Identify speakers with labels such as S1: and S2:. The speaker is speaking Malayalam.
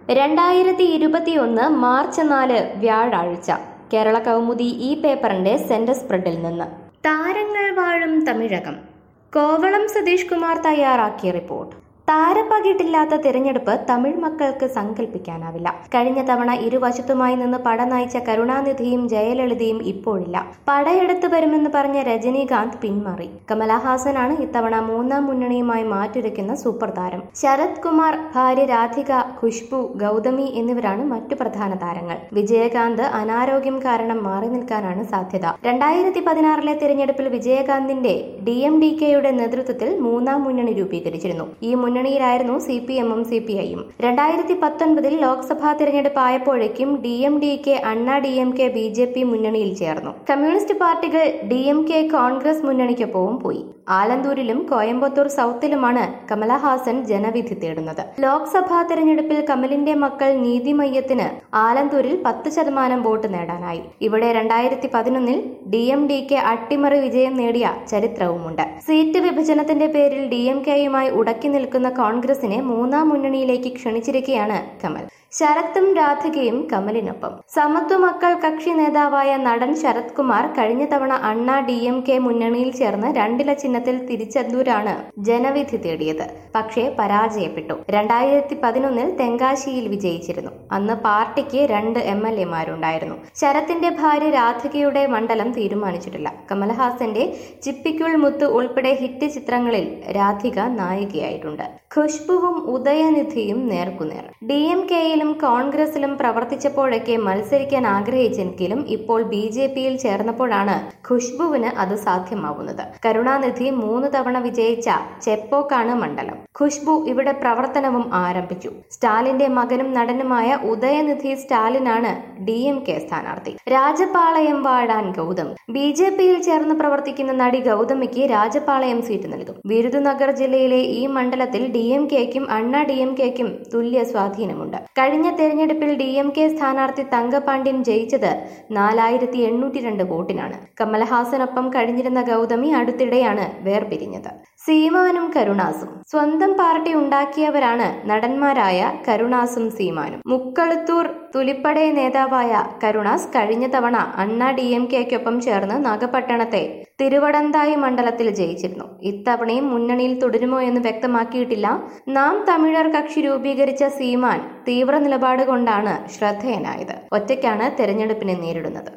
S1: രണ്ടായിരത്തി ഇരുപത്തിയൊന്ന് മാർച്ച് നാല് വ്യാഴാഴ്ച കേരള കൗമുദി ഈ പേപ്പറിന്റെ സെന്റർ സ്പ്രെഡിൽ നിന്ന് താരങ്ങൾ വാഴും തമിഴകം കോവളം സതീഷ് കുമാർ തയ്യാറാക്കിയ റിപ്പോർട്ട് താരപ്പകിട്ടില്ലാത്ത തിരഞ്ഞെടുപ്പ് തമിഴ് മക്കൾക്ക് സങ്കല്പിക്കാനാവില്ല കഴിഞ്ഞ തവണ ഇരുവശത്തുമായി നിന്ന് പട നയിച്ച കരുണാനിധിയും ജയലളിതയും ഇപ്പോഴില്ല പടയെടുത്ത് വരുമെന്ന് പറഞ്ഞ രജനീകാന്ത് പിന്മാറി കമലഹാസനാണ് ഇത്തവണ മൂന്നാം മുന്നണിയുമായി മാറ്റുരയ്ക്കുന്ന സൂപ്പർ താരം ശരത് കുമാർ ഭാര്യ രാധിക ഖുഷ്ബു ഗൗതമി എന്നിവരാണ് മറ്റു പ്രധാന താരങ്ങൾ വിജയകാന്ത് അനാരോഗ്യം കാരണം മാറി നിൽക്കാനാണ് സാധ്യത രണ്ടായിരത്തി പതിനാറിലെ തിരഞ്ഞെടുപ്പിൽ വിജയകാന്തിന്റെ ഡി എം ഡി കെയുടെ നേതൃത്വത്തിൽ മൂന്നാം മുന്നണി രൂപീകരിച്ചിരുന്നു ഈ മുന്നണിയിലായിരുന്നു സി പി എമ്മും സി പി ഐയും രണ്ടായിരത്തി പത്തൊൻപതിൽ ലോക്സഭാ തിരഞ്ഞെടുപ്പ് ആയപ്പോഴേക്കും D M D K Anna D M K B J P മുന്നണിയിൽ ചേർന്നു കമ്മ്യൂണിസ്റ്റ് പാർട്ടികൾ ഡി എം കെ കോൺഗ്രസ് മുന്നണിക്കൊപ്പവും പോയി ആലന്തൂരിലും കോയമ്പത്തൂർ സൗത്തിലുമാണ് കമലഹാസൻ ജനവിധി തേടുന്നത് ലോക്സഭാ തെരഞ്ഞെടുപ്പിൽ കമലിന്റെ മക്കൾ നീതിമയ്യത്തിന് ആലന്തൂരിൽ പത്ത് ശതമാനം വോട്ട് നേടാനായി ഇവിടെ രണ്ടായിരത്തി പതിനൊന്നിൽ ഡി എം ഡി കെ അട്ടിമറി വിജയം നേടിയ ചരിത്രവുമുണ്ട് സീറ്റ് വിഭജനത്തിന്റെ പേരിൽ ഡി എം കെയുമായി ഉടക്കി നിൽക്കുന്ന കോൺഗ്രസിനെ മൂന്നാം മുന്നണിയിലേക്ക് ക്ഷണിച്ചിരിക്കുകയാണ് കമൽ ശരത്തും രാധികയും കമലിനൊപ്പം സമത്വ മക്കൾ കക്ഷി നേതാവായ നടൻ ശരത് കുമാർ കഴിഞ്ഞ തവണ അണ്ണാ ഡി എം കെ മുന്നണിയിൽ ചേർന്ന് രണ്ടില ചിഹ്നത്തിൽ തിരിച്ചെന്തൂരാണ് ജനവിധി തേടിയത് പക്ഷേ പരാജയപ്പെട്ടു രണ്ടായിരത്തി പതിനൊന്നിൽ തെങ്കാശിയിൽ വിജയിച്ചിരുന്നു അന്ന് പാർട്ടിക്ക് രണ്ട് എം എൽ എമാരുണ്ടായിരുന്നു ശരത്തിന്റെ ഭാര്യ രാധികയുടെ മണ്ഡലം തീരുമാനിച്ചിട്ടില്ല കമൽഹാസന്റെ ചിപ്പിക്കുൾ മുത്ത് ഉൾപ്പെടെ ഹിറ്റ് ചിത്രങ്ങളിൽ രാധിക നായികയായിട്ടുണ്ട് ഖുഷ്ബുവും ഉദയനിധിയും നേർക്കുനേർ ഡി എം കെയിലും കോൺഗ്രസിലും പ്രവർത്തിച്ചപ്പോഴൊക്കെ മത്സരിക്കാൻ ആഗ്രഹിച്ചെങ്കിലും ഇപ്പോൾ ബി ജെ പിയിൽ ചേർന്നപ്പോഴാണ് ഖുഷ്ബുവിന് അത് സാധ്യമാവുന്നത് കരുണാനിധി മൂന്ന് തവണ വിജയിച്ച ചെപ്പോക്കാണ് മണ്ഡലം ഖുഷ്ബു ഇവിടെ പ്രവർത്തനവും ആരംഭിച്ചു സ്റ്റാലിന്റെ മകനും നടനുമായ ഉദയനിധി സ്റ്റാലിനാണ് ഡി എം കെ സ്ഥാനാർത്ഥി രാജപാളയം വാഴാൻ ഗൗതം ബി ജെ പിയിൽ ചേർന്ന് പ്രവർത്തിക്കുന്ന നടി ഗൗതമിക്ക് രാജപാളയം സീറ്റ് നൽകും വിരുദുനഗർ ജില്ലയിലെ ഈ മണ്ഡലത്തിൽ ഡി എം കെക്കും അണ്ണ ഡി എം കെക്കും തുല്യ സ്വാധീനമുണ്ട് കഴിഞ്ഞ തെരഞ്ഞെടുപ്പിൽ ഡി എം കെ സ്ഥാനാർത്ഥി തങ്കപാണ്ഡ്യൻ ജയിച്ചത് നാലായിരത്തി എണ്ണൂറ്റി രണ്ട് വോട്ടിനാണ് കമൽഹാസനൊപ്പം കഴിഞ്ഞിരുന്ന ഗൗതമി അടുത്തിടെയാണ് വേർപിരിഞ്ഞത് സീമാനും കരുണാസും സ്വന്തം പാർട്ടി ഉണ്ടാക്കിയവരാണ് നടന്മാരായ കരുണാസും സീമാനും മുക്കളുത്തൂർ തുലിപ്പടേ നേതാവായ കരുണാസ് കഴിഞ്ഞ തവണ അണ്ണ ഡി എം കെക്കൊപ്പം ചേർന്ന് നാഗപട്ടണത്തെ തിരുവടന്തായി മണ്ഡലത്തിൽ ജയിച്ചിരുന്നു ഇത്തവണയും മുന്നണിയിൽ തുടരുമോ എന്ന് വ്യക്തമാക്കിയിട്ടില്ല നാം തമിഴർ കക്ഷി രൂപീകരിച്ച സീമാൻ തീവ്ര നിലപാട് കൊണ്ടാണ് ശ്രദ്ധേയനായത് ഒറ്റയ്ക്കാണ് തെരഞ്ഞെടുപ്പിനെ നേരിടുന്നത്